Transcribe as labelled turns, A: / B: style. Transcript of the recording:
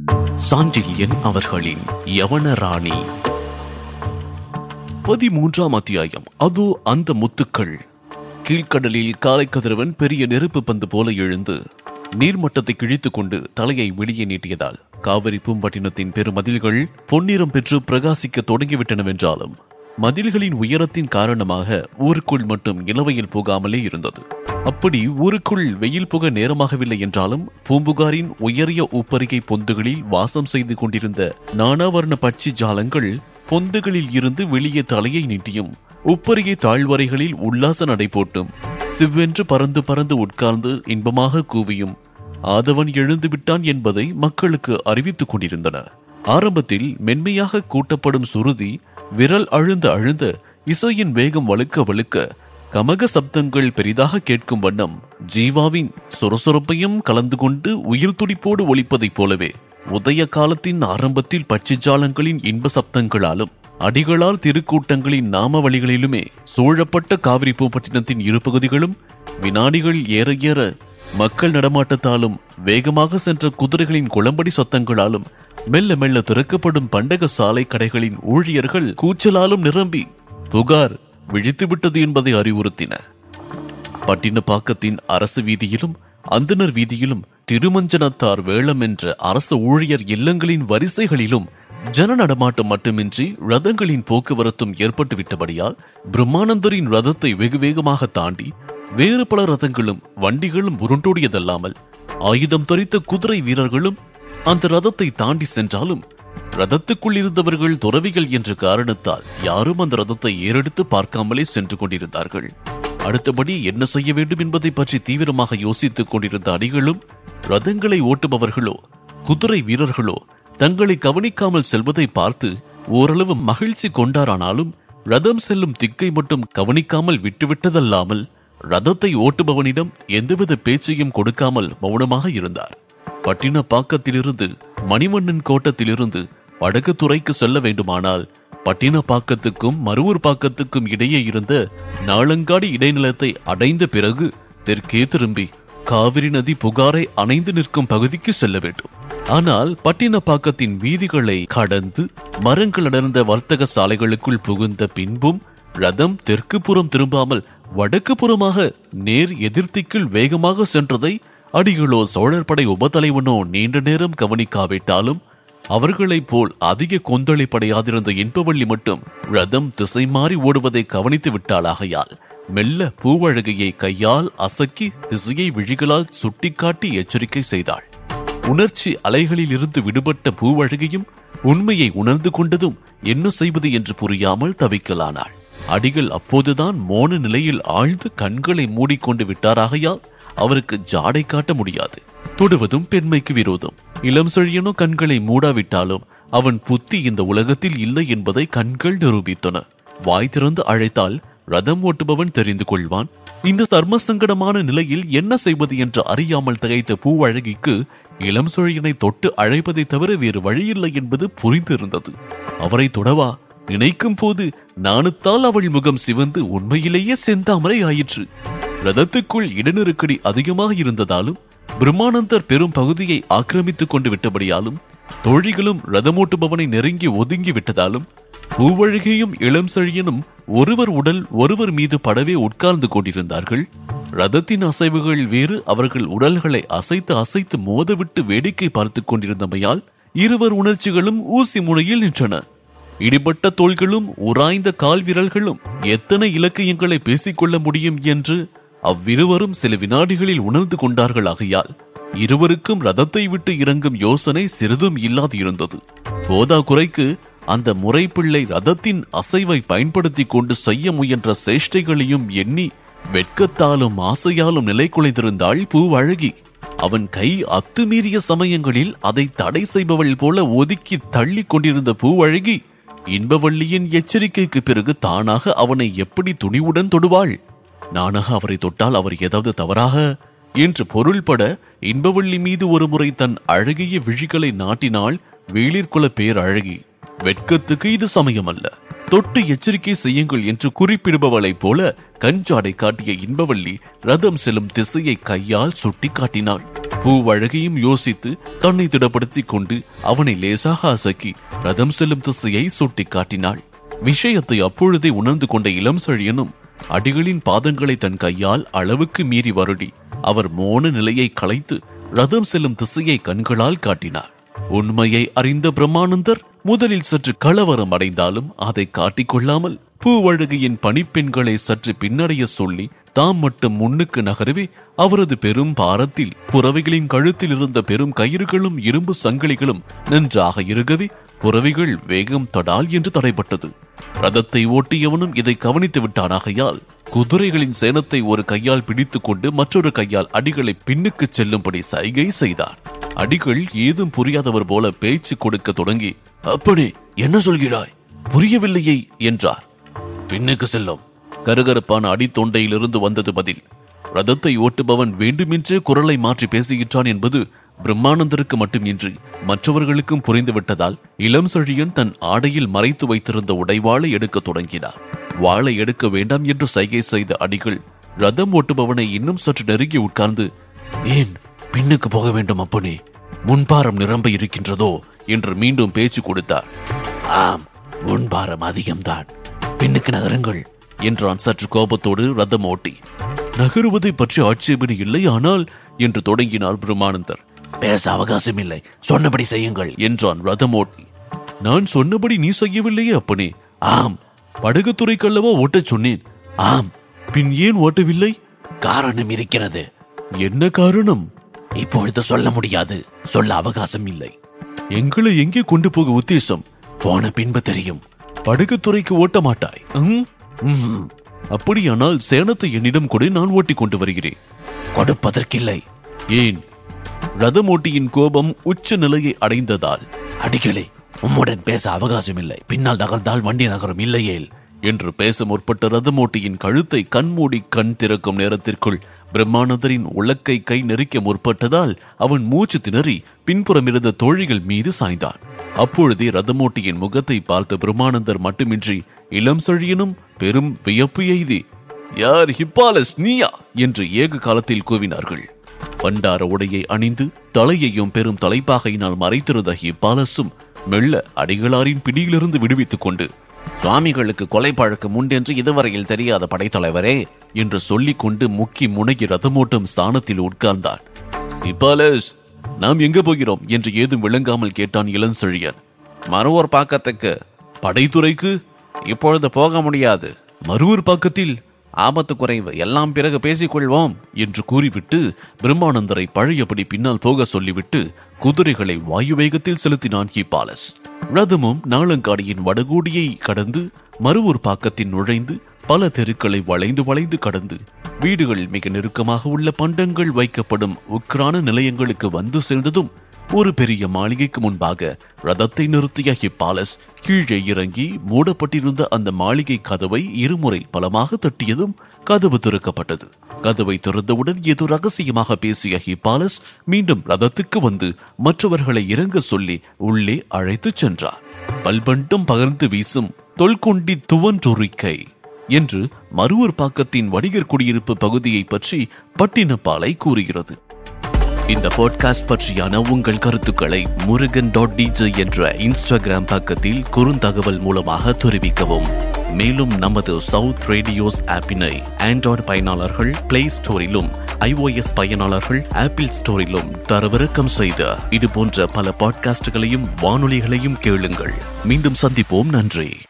A: சாண்டில்யன் அவர்களின் யவன ராணி பதிமூன்றாம் அத்தியாயம் அதோ அந்த முத்துக்கள் கீழ்க்கடலில் காலை கதிரவன் பெரிய நெருப்பு பந்து போல எழுந்து நீர்மட்டத்தை கிழித்துக் கொண்டு தலையை வெளியே நீட்டியதால் காவிரி பூம்பட்டினத்தின் பெருமதில்கள் பொன்னிறம் பெற்று பிரகாசிக்க தொடங்கிவிட்டனவென்றாலும் மதில்களின் உயரத்தின் காரணமாக ஊருக்குள் மட்டும் இளவையில் போகாமலே இருந்தது அப்படி ஊருக்குள் வெயில் புக நேரமாகவில்லை என்றாலும் பூம்புகாரின் உயரிய உப்பரிகை பொந்துகளில் வாசம் செய்து கொண்டிருந்த நானாவர்ண பட்சி ஜாலங்கள் பொந்துகளில் இருந்து வெளியே தலையை நீட்டியும் உப்பரிகை தாழ்வரைகளில் உல்லாச நடை போட்டும் சிவ்வென்று பறந்து பறந்து உட்கார்ந்து இன்பமாக கூவியும் ஆதவன் எழுந்து விட்டான் என்பதை மக்களுக்கு அறிவித்துக் கொண்டிருந்தன ஆரம்பத்தில் மென்மையாக கூட்டப்படும் சுருதி விரல் அழுந்த அழுந்த இசையின் வேகம் வழுக்க வழுக்க கமக சப்தங்கள் பெரிதாக கேட்கும் வண்ணம் ஜீவாவின் சுரசுரப்பையும் கலந்து கொண்டு உயிர் துடிப்போடு ஒலிப்பதைப் போலவே உதய காலத்தின் ஆரம்பத்தில் பட்சிஜாலங்களின் இன்ப சப்தங்களாலும் அடிகளால் திருக்கூட்டங்களின் நாமவழிகளிலுமே சூழப்பட்ட காவிரி பூப்பட்டினத்தின் இரு பகுதிகளும் வினாடிகள் ஏற ஏற மக்கள் நடமாட்டத்தாலும் வேகமாக சென்ற குதிரைகளின் குளம்படி சத்தங்களாலும் மெல்ல மெல்ல திறக்கப்படும் பண்டக சாலை கடைகளின் ஊழியர்கள் கூச்சலாலும் நிரம்பி புகார் விழித்துவிட்டது என்பதை அறிவுறுத்தின பட்டினப்பாக்கத்தின் அரசு வீதியிலும் அந்தனர் வீதியிலும் திருமஞ்சனத்தார் வேளம் என்ற அரசு ஊழியர் இல்லங்களின் வரிசைகளிலும் ஜன நடமாட்டம் மட்டுமின்றி ரதங்களின் போக்குவரத்தும் ஏற்பட்டு விட்டபடியால் பிரம்மானந்தரின் ரதத்தை வெகு வேகமாக தாண்டி வேறு பல ரதங்களும் வண்டிகளும் உருண்டோடியதல்லாமல் ஆயுதம் தரித்த குதிரை வீரர்களும் அந்த ரதத்தை தாண்டி சென்றாலும் ரதத்துக்குள் இருந்தவர்கள் துறவிகள் என்ற காரணத்தால் யாரும் அந்த ரதத்தை ஏறெடுத்து பார்க்காமலே சென்று கொண்டிருந்தார்கள் அடுத்தபடி என்ன செய்ய வேண்டும் என்பதை பற்றி தீவிரமாக யோசித்துக் கொண்டிருந்த அடிகளும் ரதங்களை ஓட்டுபவர்களோ குதிரை வீரர்களோ தங்களை கவனிக்காமல் செல்வதை பார்த்து ஓரளவு மகிழ்ச்சி கொண்டாரானாலும் ரதம் செல்லும் திக்கை மட்டும் கவனிக்காமல் விட்டுவிட்டதல்லாமல் ரதத்தை ஓட்டுபவனிடம் எந்தவித பேச்சையும் கொடுக்காமல் மௌனமாக இருந்தார் பட்டின பாக்கத்திலிருந்து மணிமன்னன் கோட்டத்திலிருந்து வடக்கு துறைக்கு செல்ல வேண்டுமானால் பட்டின பாக்கத்துக்கும் மருவூர் பாக்கத்துக்கும் இடையே இருந்த நாளங்காடி இடைநிலத்தை அடைந்த பிறகு தெற்கே திரும்பி காவிரி நதி புகாரை அணைந்து நிற்கும் பகுதிக்கு செல்ல வேண்டும் ஆனால் பட்டினப்பாக்கத்தின் வீதிகளை கடந்து மரங்கள் அடர்ந்த வர்த்தக சாலைகளுக்குள் புகுந்த பின்பும் ரதம் தெற்கு புறம் திரும்பாமல் வடக்கு புறமாக நேர் எதிர்த்திக்குள் வேகமாக சென்றதை அடிகளோ சோழர் படை உபதலைவனோ நீண்ட நேரம் கவனிக்காவிட்டாலும் அவர்களைப் போல் அதிக கொந்தளிப்படையாதிருந்த இன்பவள்ளி மட்டும் ரதம் திசை மாறி ஓடுவதை கவனித்து விட்டாளாகையால் மெல்ல பூவழகையை கையால் அசக்கி திசையை விழிகளால் சுட்டிக்காட்டி எச்சரிக்கை செய்தாள் உணர்ச்சி அலைகளில் இருந்து விடுபட்ட பூவழகையும் உண்மையை உணர்ந்து கொண்டதும் என்ன செய்வது என்று புரியாமல் தவிக்கலானாள் அடிகள் அப்போதுதான் மோன நிலையில் ஆழ்ந்து கண்களை மூடிக்கொண்டு விட்டாராகையால் அவருக்கு ஜாடை காட்ட முடியாது தொடுவதும் பெண்மைக்கு விரோதம் இளம் செழியனோ கண்களை மூடாவிட்டாலும் அவன் புத்தி இந்த உலகத்தில் இல்லை என்பதை கண்கள் நிரூபித்தன வாய் திறந்து அழைத்தால் ரதம் ஓட்டுபவன் தெரிந்து கொள்வான் இந்த தர்ம சங்கடமான நிலையில் என்ன செய்வது என்று அறியாமல் திகைத்த பூவழகிக்கு இளம் சுழியனை தொட்டு அழைப்பதை தவிர வேறு வழியில்லை என்பது புரிந்திருந்தது அவரை தொடவா நினைக்கும் போது நாணுத்தால் அவள் முகம் சிவந்து உண்மையிலேயே செந்தாமரை ஆயிற்று ரதத்துக்குள் இடநெருக்கடி அதிகமாக இருந்ததாலும் பிரம்மானந்தர் பெரும் பகுதியை ஆக்கிரமித்துக் கொண்டு விட்டபடியாலும் தோழிகளும் ரதமோட்டுபவனை நெருங்கி ஒதுங்கி விட்டதாலும் பூவழகியும் இளம் செழியனும் ஒருவர் உடல் ஒருவர் மீது படவே உட்கார்ந்து கொண்டிருந்தார்கள் ரதத்தின் அசைவுகள் வேறு அவர்கள் உடல்களை அசைத்து அசைத்து மோதவிட்டு வேடிக்கை பார்த்துக் கொண்டிருந்தமையால் இருவர் உணர்ச்சிகளும் ஊசி முனையில் நின்றன இடிபட்ட தோள்களும் உராய்ந்த கால் விரல்களும் எத்தனை இலக்கியங்களை பேசிக்கொள்ள முடியும் என்று அவ்விருவரும் சில வினாடிகளில் உணர்ந்து கொண்டார்கள் ஆகையால் இருவருக்கும் ரதத்தை விட்டு இறங்கும் யோசனை சிறிதும் இல்லாது இருந்தது போதா குறைக்கு அந்த முறைப்பிள்ளை ரதத்தின் அசைவை பயன்படுத்திக் கொண்டு செய்ய முயன்ற சேஷ்டைகளையும் எண்ணி வெட்கத்தாலும் ஆசையாலும் நிலை குலைந்திருந்தாள் பூவழகி அவன் கை அத்துமீறிய சமயங்களில் அதை தடை செய்பவள் போல ஒதுக்கி தள்ளி கொண்டிருந்த பூவழகி இன்பவள்ளியின் எச்சரிக்கைக்கு பிறகு தானாக அவனை எப்படி துணிவுடன் தொடுவாள் நானாக அவரை தொட்டால் அவர் ஏதாவது தவறாக என்று பொருள்பட இன்பவள்ளி மீது ஒருமுறை தன் அழகிய விழிகளை நாட்டினாள் வேளிர்குல பேரழகி வெட்கத்துக்கு இது சமயமல்ல தொட்டு எச்சரிக்கை செய்யுங்கள் என்று குறிப்பிடுபவளைப் போல கஞ்சாடை காட்டிய இன்பவள்ளி ரதம் செல்லும் திசையை கையால் சுட்டி காட்டினாள் பூவழகியும் யோசித்து தன்னை திடப்படுத்திக் கொண்டு அவனை லேசாக அசக்கி ரதம் செல்லும் திசையை சுட்டி காட்டினாள் விஷயத்தை அப்பொழுதே உணர்ந்து கொண்ட இளம் செழியனும் அடிகளின் பாதங்களை தன் கையால் அளவுக்கு மீறி வருடி அவர் மோன நிலையை களைத்து ரதம் செல்லும் திசையை கண்களால் காட்டினார் உண்மையை அறிந்த பிரம்மானந்தர் முதலில் சற்று கலவரம் அடைந்தாலும் அதை காட்டிக்கொள்ளாமல் பூவழகியின் பணிப்பெண்களை சற்று பின்னடைய சொல்லி தாம் மட்டும் முன்னுக்கு நகரவே அவரது பெரும் பாரத்தில் புறவைகளின் கழுத்தில் இருந்த பெரும் கயிறுகளும் இரும்பு சங்கிலிகளும் நன்றாக இருகவே புறவைகள் வேகம் தடால் என்று தடைப்பட்டது ரதத்தை ஓட்டியவனும் இதை கவனித்து விட்டானாகையால் குதிரைகளின் சேனத்தை ஒரு கையால் பிடித்துக் கொண்டு மற்றொரு கையால் அடிகளை பின்னுக்கு செல்லும்படி சைகை செய்தார் அடிகள் ஏதும் புரியாதவர் போல பேச்சு கொடுக்க தொடங்கி அப்பனே என்ன சொல்கிறாய் புரியவில்லையே என்றார் பின்னுக்கு செல்லும் கருகருப்பான அடித்தொண்டையிலிருந்து வந்தது பதில் ரதத்தை ஓட்டுபவன் வேண்டுமென்றே குரலை மாற்றி பேசுகின்றான் என்பது பிரம்மானந்தருக்கு மட்டுமின்றி மற்றவர்களுக்கும் புரிந்துவிட்டதால் இளம் செழியன் தன் ஆடையில் மறைத்து வைத்திருந்த உடைவாளை எடுக்கத் தொடங்கினார் வாளை எடுக்க வேண்டாம் என்று சைகை செய்த அடிகள் ரதம் ஓட்டுபவனை இன்னும் சற்று நெருங்கி உட்கார்ந்து ஏன் பின்னுக்கு போக வேண்டும் அப்பனே முன்பாரம் நிரம்ப இருக்கின்றதோ என்று மீண்டும் பேச்சு கொடுத்தார் ஆம் முன்பாரம் அதிகம்தான் பின்னுக்கு நகருங்கள் என்றான் சற்று கோபத்தோடு ரதம் ஓட்டி நகருவதை பற்றி ஆட்சேபனை இல்லை ஆனால் என்று தொடங்கினார் பிரம்மானந்தர் பேச அவகாசம் இல்லை சொன்னபடி செய்யுங்கள் என்றான் ரதம் ஓட்டி நான் சொன்னபடி நீ செய்யவில்லையே அப்பனே ஆம் படகுத்துறைக்கல்லவா ஓட்டச் சொன்னேன் ஆம் பின் ஏன் ஓட்டவில்லை காரணம் இருக்கிறது என்ன காரணம் இப்பொழுது சொல்ல முடியாது சொல்ல அவகாசம் இல்லை எங்களை எங்கே கொண்டு போக உத்தேசம் போன பின்பு தெரியும் படகுத்துறைக்கு ஓட்ட மாட்டாய் ம்? ம். அப்படியானால் சேனத்தை என்னிடம் கொடு நான் ஓட்டிக் கொண்டு வருகிறேன் கொடுப்பதற்கில்லை ஏன் ரதமோட்டியின் கோபம் உச்ச நிலையை அடைந்ததால் அடிகளே உம்முடன் பேச அவகாசம் இல்லை பின்னால் நகர்ந்தால் வண்டி நகரும் இல்லையேல் என்று பேச முற்பட்ட ரதமோட்டியின் கழுத்தை கண்மூடி கண் திறக்கும் நேரத்திற்குள் பிரம்மானந்தரின் உலக்கை கை நெரிக்க முற்பட்டதால் அவன் மூச்சு திணறி பின்புறம் இருந்த தோழிகள் மீது சாய்ந்தான் அப்பொழுதே ரதமோட்டியின் முகத்தை பார்த்த பிரம்மானந்தர் மட்டுமின்றி இளம் செழியனும் பெரும் வியப்பு எய்தி யார் ஹிப்பாலஸ் நீயா என்று ஏக காலத்தில் கூவினார்கள் பண்டார உடையை அணிந்து தலையையும் பெரும் தலைப்பாகையினால் மறைத்திருந்த ஹிப்பாலஸும் மெல்ல அடிகளாரின் பிடியிலிருந்து விடுவித்துக் கொண்டு சுவாமிகளுக்கு கொலை பழக்கம் உண்டென்று இதுவரையில் தெரியாத படைத்தலைவரே என்று சொல்லிக் கொண்டு முக்கி முனைகி ரதமோட்டும் ஸ்தானத்தில் உட்கார்ந்தான் ஹிப்பாலஸ் நாம் எங்க போகிறோம் என்று ஏதும் விளங்காமல் கேட்டான் இளஞ்செழியன் மறுவோர் பாக்கத்துக்கு படைத்துறைக்கு இப்பொழுது போக முடியாது மறுவர் பாக்கத்தில் ஆபத்து குறைவு எல்லாம் பிறகு பேசிக்கொள்வோம் என்று கூறிவிட்டு பிரம்மானந்தரை பழையபடி பின்னால் போக சொல்லிவிட்டு குதிரைகளை வாயு வேகத்தில் செலுத்தினான் ஹிபாலஸ் ரதமும் நாளங்காடியின் வடகோடியை கடந்து மறுவூர் பாக்கத்தின் நுழைந்து பல தெருக்களை வளைந்து வளைந்து கடந்து வீடுகள் மிக நெருக்கமாக உள்ள பண்டங்கள் வைக்கப்படும் உக்ரான நிலையங்களுக்கு வந்து சேர்ந்ததும் ஒரு பெரிய மாளிகைக்கு முன்பாக ரதத்தை நிறுத்திய ஹிப்பாலஸ் கீழே இறங்கி மூடப்பட்டிருந்த அந்த மாளிகை கதவை இருமுறை பலமாக தட்டியதும் கதவு திறக்கப்பட்டது கதவை திறந்தவுடன் ஏதோ ரகசியமாக பேசிய ஹிப்பாலஸ் மீண்டும் ரதத்துக்கு வந்து மற்றவர்களை இறங்க சொல்லி உள்ளே அழைத்துச் சென்றார் பல்பண்டம் பகர்ந்து வீசும் தொல்கொண்டி துவன்றொறிக்கை என்று மறுவர் பாக்கத்தின் வணிகர் குடியிருப்பு பகுதியை பற்றி பட்டினப்பாலை கூறுகிறது இந்த பாட்காஸ்ட் பற்றியான உங்கள் கருத்துக்களை முருகன் டாட் டிஜே என்ற இன்ஸ்டாகிராம் பக்கத்தில் குறுந்தகவல் மூலமாக தெரிவிக்கவும் மேலும் நமது சவுத் ரேடியோஸ் ஆப்பினை ஆண்ட்ராய்டு பயனாளர்கள் பிளே ஸ்டோரிலும் ஐஓஎஸ் பயனாளர்கள் ஆப்பிள் ஸ்டோரிலும் தரவிறக்கம் செய்த இது போன்ற பல பாட்காஸ்டுகளையும் வானொலிகளையும் கேளுங்கள் மீண்டும் சந்திப்போம் நன்றி